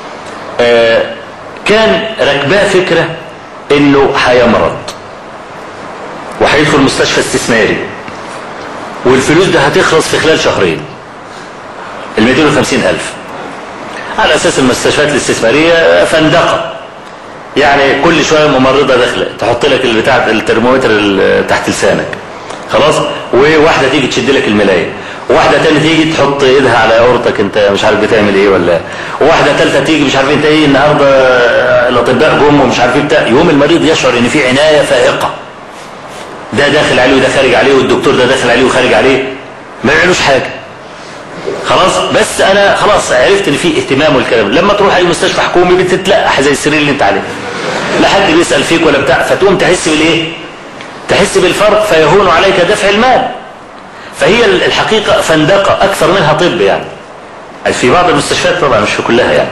كان ركباه فكرة انه هيمرض وهيدخل مستشفى استثماري والفلوس ده هتخلص في خلال شهرين ال 250 ألف على أساس المستشفيات الاستثمارية فندقة يعني كل شوية ممرضة داخلة تحط لك البتاع الترمومتر تحت لسانك خلاص وواحدة تيجي تشد لك الملاية واحدة تانية تيجي تحط ايدها على اورتك انت مش عارف بتعمل ايه ولا واحدة تالتة تيجي مش عارف انت ايه النهاردة الاطباء جم ومش عارف ايه بتاع يوم المريض يشعر ان في عناية فائقة ده داخل عليه وده خارج عليه والدكتور ده داخل عليه وخارج عليه ما يعملوش حاجة خلاص بس انا خلاص عرفت ان في اهتمام والكلام لما تروح اي مستشفى حكومي بتتلقح زي السرير اللي انت عليه لا حد بيسأل فيك ولا بتاع فتقوم تحس بالايه تحس بالفرق فيهون عليك دفع المال فهي الحقيقة فندقة أكثر منها طب يعني في بعض المستشفيات طبعا مش في كلها يعني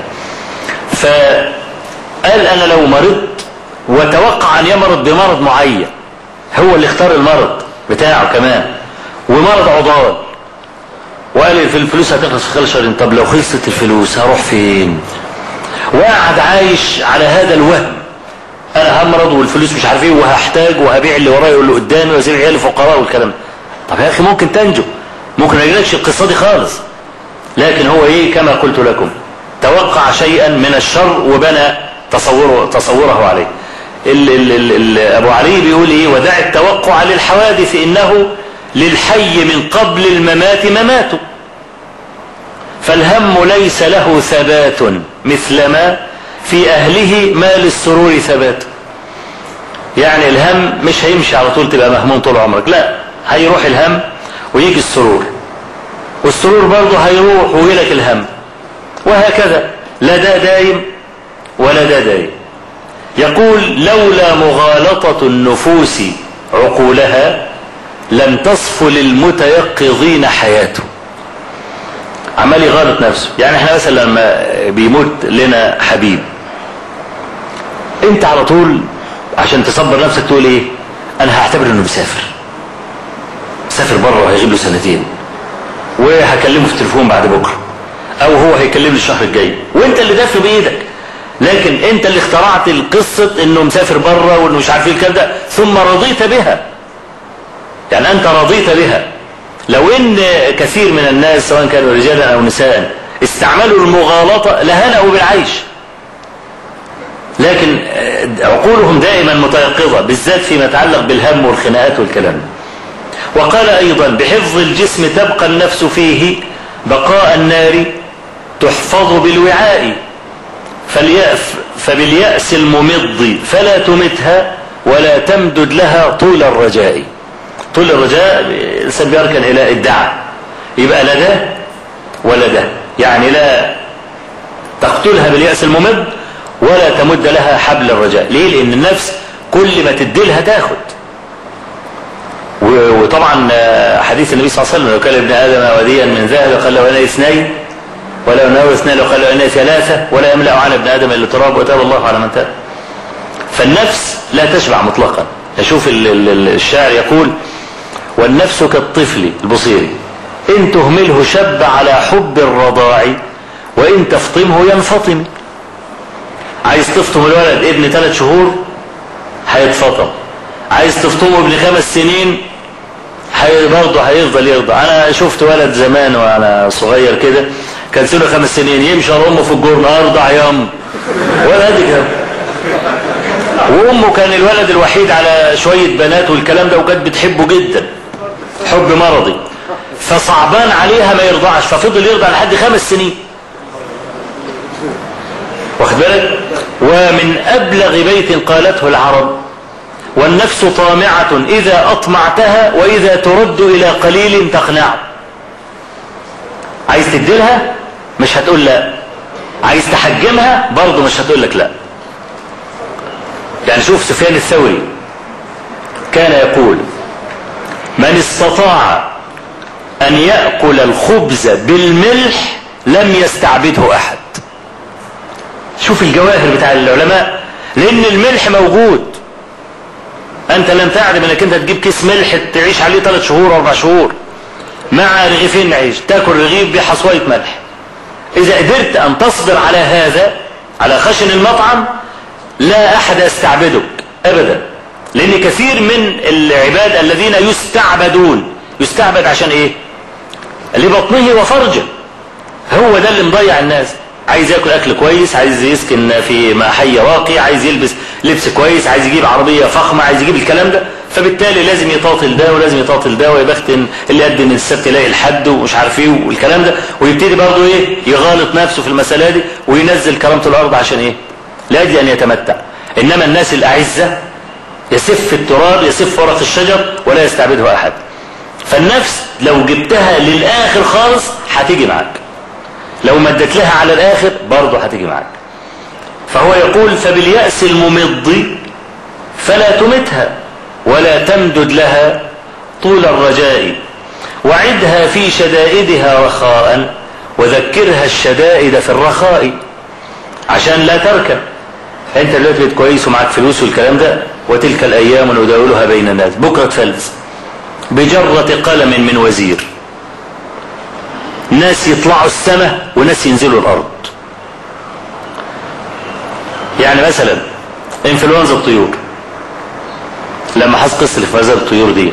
فقال أنا لو مرضت وتوقع أن يمرض بمرض معين هو اللي اختار المرض بتاعه كمان ومرض عضال وقال في الفلوس هتخلص في خلال شهرين طب لو خلصت الفلوس هروح فين وقعد عايش على هذا الوهم انا همرض والفلوس مش عارف ايه وهحتاج وهبيع اللي ورايا واللي قدامي واسيب عيالي فقراء والكلام ده طب يا اخي ممكن تنجو ممكن ما يجيلكش القصه دي خالص لكن هو ايه كما قلت لكم توقع شيئا من الشر وبنى تصوره تصوره عليه ال ال ال ال ابو علي بيقول ايه ودع التوقع للحوادث انه للحي من قبل الممات ممات فالهم ليس له ثبات مثلما في اهله ما للسرور ثبات يعني الهم مش هيمشي على طول تبقى مهموم طول عمرك لا هيروح الهم ويجي السرور والسرور برضه هيروح ويجيلك الهم وهكذا لا ده دايم ولا ده دايم يقول لولا مغالطة النفوس عقولها لم تصف للمتيقظين حياته عمال يغالط نفسه يعني احنا مثلا لما بيموت لنا حبيب انت على طول عشان تصبر نفسك تقول ايه انا هعتبر انه مسافر سافر بره وهيغيب له سنتين وهكلمه في التليفون بعد بكره او هو هيكلمني الشهر الجاي وانت اللي دافع بايدك لكن انت اللي اخترعت القصة انه مسافر بره وانه مش عارف ايه الكلام ده ثم رضيت بها يعني انت رضيت بها لو ان كثير من الناس سواء كانوا رجالا او نساء استعملوا المغالطة لهنأوا بالعيش لكن عقولهم دائما متيقظة بالذات فيما يتعلق بالهم والخناقات والكلام وقال ايضا بحفظ الجسم تبقى النفس فيه بقاء النار تحفظ بالوعاء فاليأس فباليأس الممض فلا تمتها ولا تمدد لها طول الرجاء طول الرجاء الإنسان بيركن إلى الدعاء يبقى لا ده ولا ده يعني لا تقتلها باليأس الممد ولا تمد لها حبل الرجاء ليه لأن النفس كل ما تديلها تاخد وطبعا حديث النبي صلى الله عليه وسلم لو كان ابن آدم وديا من ذهب قال له أنا اثنين ولو نوى اثنين لو قالوا اني ثلاثة ولا يملأ عن ابن ادم الا تراب وتاب الله على من تاب فالنفس لا تشبع مطلقا اشوف الشاعر يقول والنفس كالطفل البصيري ان تهمله شب على حب الرضاع وان تفطمه ينفطم عايز تفطم الولد ابن ثلاث شهور هيتفطم عايز تفطمه ابن خمس سنين هي برضه هيفضل يرضى انا شفت ولد زمان وانا صغير كده كان سنه خمس سنين يمشي على امه في الجرن ارضع يا ام ولا قد كده وامه كان الولد الوحيد على شويه بنات والكلام ده وكانت بتحبه جدا حب مرضي فصعبان عليها ما يرضعش ففضل يرضع لحد خمس سنين واخد بالك ومن ابلغ بيت قالته العرب والنفس طامعة إذا أطمعتها وإذا ترد إلى قليل تقنع عايز تديلها مش هتقول لا عايز تحجمها برضه مش هتقول لك لا يعني شوف سفيان الثوري كان يقول من استطاع أن يأكل الخبز بالملح لم يستعبده أحد شوف الجواهر بتاع العلماء لأن الملح موجود أنت لن تعلم أنك أنت تجيب كيس ملح تعيش عليه ثلاث شهور أربع شهور مع رغيفين عيش تاكل رغيف بحصوية ملح إذا قدرت أن تصبر على هذا على خشن المطعم لا أحد يستعبدك أبدا لأن كثير من العباد الذين يستعبدون يستعبد عشان إيه لبطنه وفرجه هو ده اللي مضيع الناس عايز ياكل اكل كويس عايز يسكن في محي راقي عايز يلبس لبس كويس عايز يجيب عربية فخمة عايز يجيب الكلام ده فبالتالي لازم يطاطل ده ولازم يطاطل ده ويبخت اللي قد ان السبت يلاقي الحد ومش عارف ايه والكلام ده ويبتدي برضه ايه يغالط نفسه في المسألة دي وينزل كرامته الارض عشان ايه لاجل ان يتمتع انما الناس الاعزة يسف التراب يسف ورق الشجر ولا يستعبده احد فالنفس لو جبتها للاخر خالص هتيجي معاك لو مدت لها على الاخر برضه هتيجي معاك فهو يقول فباليأس الممض فلا تمتها ولا تمدد لها طول الرجاء وعدها في شدائدها رخاء وذكرها الشدائد في الرخاء عشان لا تركب انت دلوقتي بقيت كويس ومعاك فلوس والكلام ده وتلك الايام نداولها بين الناس بكره تفلس بجرة قلم من وزير ناس يطلعوا السماء وناس ينزلوا الارض يعني مثلا انفلونزا الطيور لما حصل قصة انفلونزا الطيور دي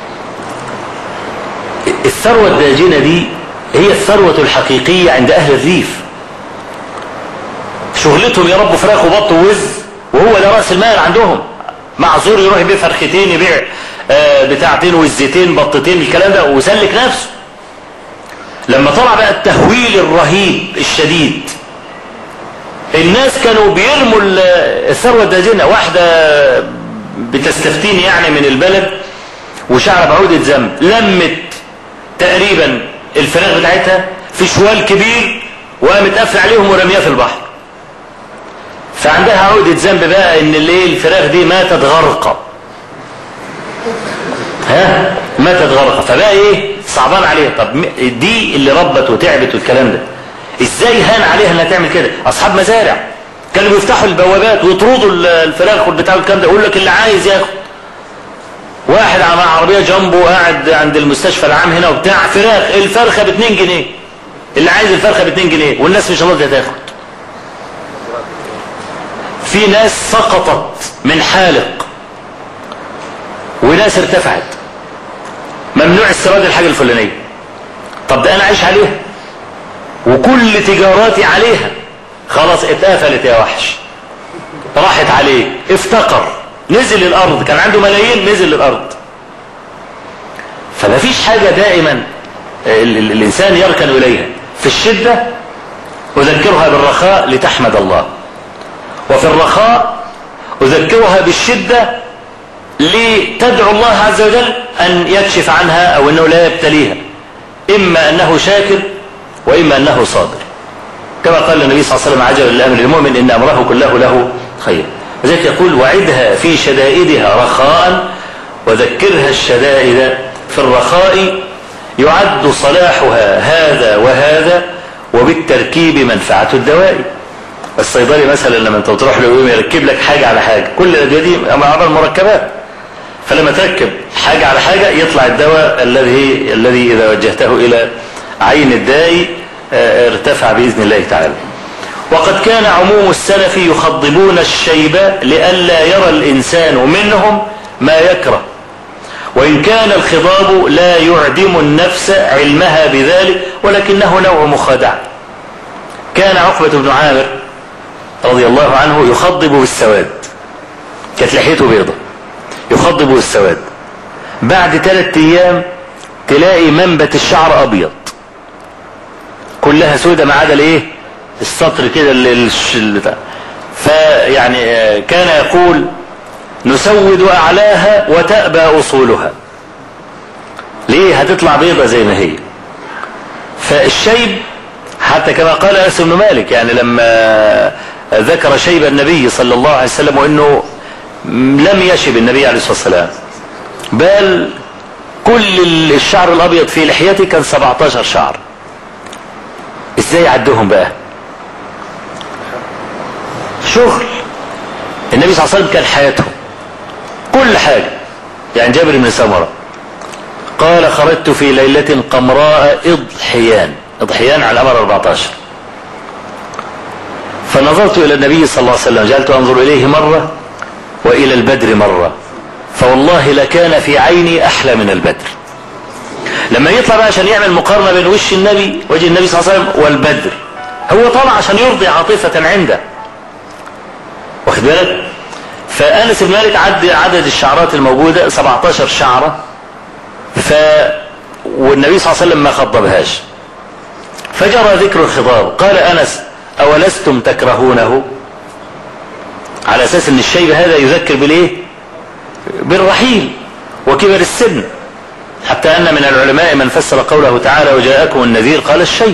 الثروة الداجنة دي هي الثروة الحقيقية عند أهل الريف شغلتهم يربوا فراخ وبط ووز وهو ده رأس المال عندهم معذور يروح يبيع فرختين يبيع آه بتاعتين وزتين بطتين الكلام ده وسلك نفسه لما طلع بقى التهويل الرهيب الشديد الناس كانوا بيرموا الثروة الداجنة واحدة بتستفتيني يعني من البلد وشعر بعودة ذنب لمت تقريبا الفراخ بتاعتها في شوال كبير وقامت قافله عليهم ورميها في البحر فعندها عودة ذنب بقى ان الليل الفراخ دي ماتت غرقة ها ماتت غرقة فبقى ايه صعبان عليها طب دي اللي ربت وتعبت والكلام ده ازاي هان عليها انها تعمل كده اصحاب مزارع كانوا بيفتحوا البوابات ويطردوا الفراخ والبتاع والكلام ده يقول لك اللي عايز ياخد واحد مع عربيه جنبه قاعد عند المستشفى العام هنا وبتاع فراخ الفرخه ب 2 جنيه اللي عايز الفرخه ب 2 جنيه والناس مش راضيه تاخد في ناس سقطت من حالق وناس ارتفعت ممنوع استيراد الحاجه الفلانيه طب ده انا عايش عليها وكل تجاراتي عليها خلاص اتقفلت يا وحش راحت عليه افتقر نزل الارض كان عنده ملايين نزل الارض فما فيش حاجة دائما الانسان يركن اليها في الشدة اذكرها بالرخاء لتحمد الله وفي الرخاء اذكرها بالشدة لتدعو الله عز وجل ان يكشف عنها او انه لا يبتليها اما انه شاكر وإما أنه صابر كما قال النبي صلى الله عليه وسلم عجبا لأمر المؤمن إن أمره كله له خير وذلك يقول وعدها في شدائدها رخاء وذكرها الشدائد في الرخاء يعد صلاحها هذا وهذا وبالتركيب منفعته الدوائي الصيدلي مثلا لما انت تروح له يقوم يركب لك حاجة على حاجة كل الأدوية دي عبارة مركبات فلما تركب حاجة على حاجة يطلع الدواء الذي الذي إذا وجهته إلى عين الداء اه ارتفع بإذن الله تعالى وقد كان عموم السلف يخضبون الشيب لئلا يرى الإنسان منهم ما يكره وإن كان الخضاب لا يعدم النفس علمها بذلك ولكنه نوع مخادعة كان عقبة بن عامر رضي الله عنه يخضب بالسواد كانت لحيته بيضة يخضب بالسواد بعد ثلاثة أيام تلاقي منبت الشعر أبيض كلها سودة ما عدا الايه السطر كده اللي فيعني كان يقول نسود أعلاها وتأبى أصولها ليه هتطلع بيضة زي ما هي فالشيب حتى كما قال أنس بن مالك يعني لما ذكر شيب النبي صلى الله عليه وسلم وأنه لم يشب النبي عليه الصلاة والسلام بل كل الشعر الأبيض في لحيته كان 17 شعر ازاي عدهم بقى شغل النبي صلى الله عليه وسلم كان حياته كل حاجة يعني جابر بن سمرة قال خرجت في ليلة قمراء اضحيان اضحيان على الأمر 14 فنظرت إلى النبي صلى الله عليه وسلم جعلت أنظر إليه مرة وإلى البدر مرة فوالله لكان في عيني أحلى من البدر لما يطلع بقى عشان يعمل مقارنة بين وش النبي وجه النبي صلى الله عليه وسلم والبدر هو طلع عشان يرضي عاطفة عنده واخد بالك فأنس بن مالك عد عدد الشعرات الموجودة 17 شعرة ف والنبي صلى الله عليه وسلم ما خضبهاش فجرى ذكر الخضاب قال أنس أولستم تكرهونه على أساس أن الشيب هذا يذكر بالإيه بالرحيل وكبر السن حتى أن من العلماء من فسر قوله تعالى وجاءكم النذير قال الشيب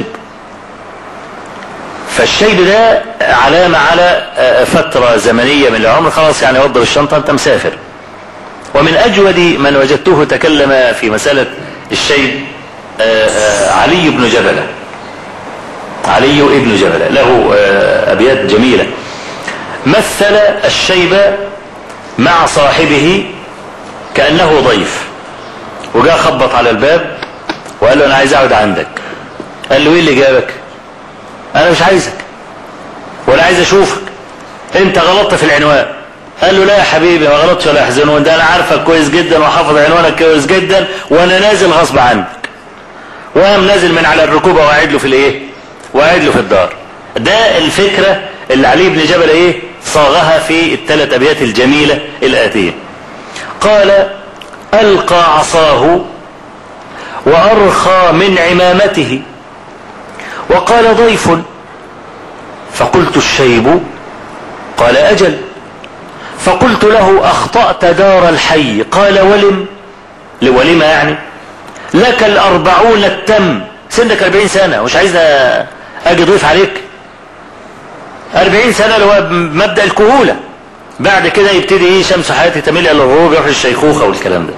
فالشيب ده علامة على فترة زمنية من العمر خلاص يعني وضب الشنطة انت مسافر ومن أجود من وجدته تكلم في مسألة الشيب علي بن جبلة علي ابن جبلة له أبيات جميلة مثل الشيب مع صاحبه كأنه ضيف وجاء خبط على الباب وقال له أنا عايز أقعد عندك قال له إيه اللي جابك انا مش عايزك ولا عايز اشوفك انت غلطت في العنوان قال له لا يا حبيبي ما غلطتش ولا يحزنون ده انا عارفك كويس جدا وحافظ عنوانك كويس جدا وانا نازل غصب عنك وقام نازل من على الركوبه وقاعد له في الايه وقاعد له في الدار ده الفكره اللي علي بن جبل ايه صاغها في الثلاث ابيات الجميله الاتيه قال القى عصاه وارخى من عمامته وقال ضيف فقلت الشيب قال أجل فقلت له أخطأت دار الحي قال ولم ولم يعني لك الأربعون التم سنك أربعين سنة مش عايز أجي ضيف عليك أربعين سنة اللي هو مبدأ الكهولة بعد كده يبتدي ايه شمس حياتي تميل الى الغروب يروح للشيخوخة والكلام ده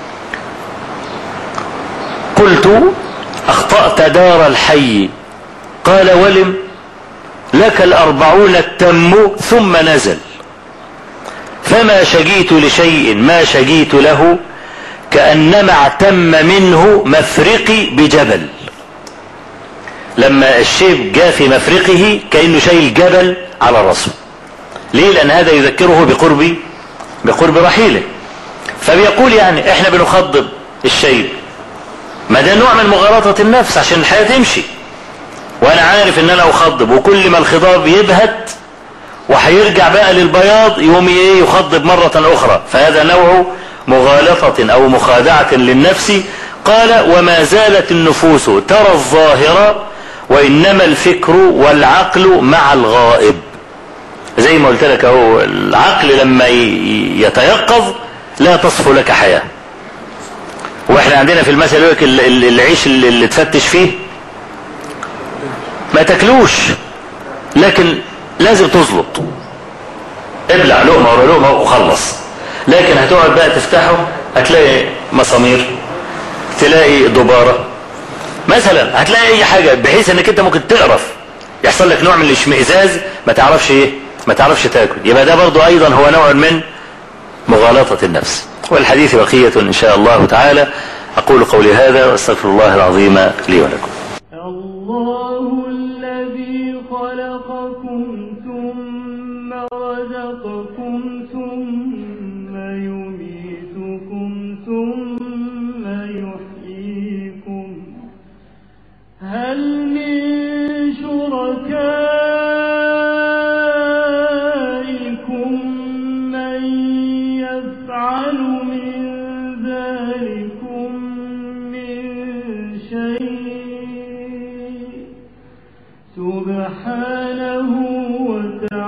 قلت اخطأت دار الحي قال ولم لك الأربعون التم ثم نزل فما شجيت لشيء ما شجيت له كأنما اعتم منه مفرقي بجبل لما الشيب جاء في مفرقه كأنه شايل جبل على رأسه ليه لأن هذا يذكره بقرب بقرب رحيله فبيقول يعني احنا بنخضب الشيب ما ده نوع من مغالطة النفس عشان الحياة تمشي وانا عارف ان انا اخضب وكل ما الخضاب يبهت وهيرجع بقى للبياض يقوم ايه يخضب مرة اخرى فهذا نوع مغالطة او مخادعة للنفس قال وما زالت النفوس ترى الظاهر وانما الفكر والعقل مع الغائب زي ما قلت لك اهو العقل لما يتيقظ لا تصفو لك حياة واحنا عندنا في المثل يقول لك العيش اللي تفتش فيه ما تاكلوش لكن لازم تزلط ابلع لقمة ورا لقمة وخلص لكن هتقعد بقى تفتحه هتلاقي مسامير تلاقي دبارة مثلا هتلاقي اي حاجة بحيث انك انت ممكن تقرف يحصل لك نوع من الاشمئزاز ما تعرفش ايه ما تعرفش تاكل يبقى ده برضو ايضا هو نوع من مغالطة النفس والحديث بقية ان شاء الله تعالى اقول قولي هذا واستغفر الله العظيم لي ولكم الله الذي خلقكم ثم رزقكم ثم يميتكم ثم يحييكم هل من شركائكم من يفعل من ذلكم من شيء سبحانه وتعالى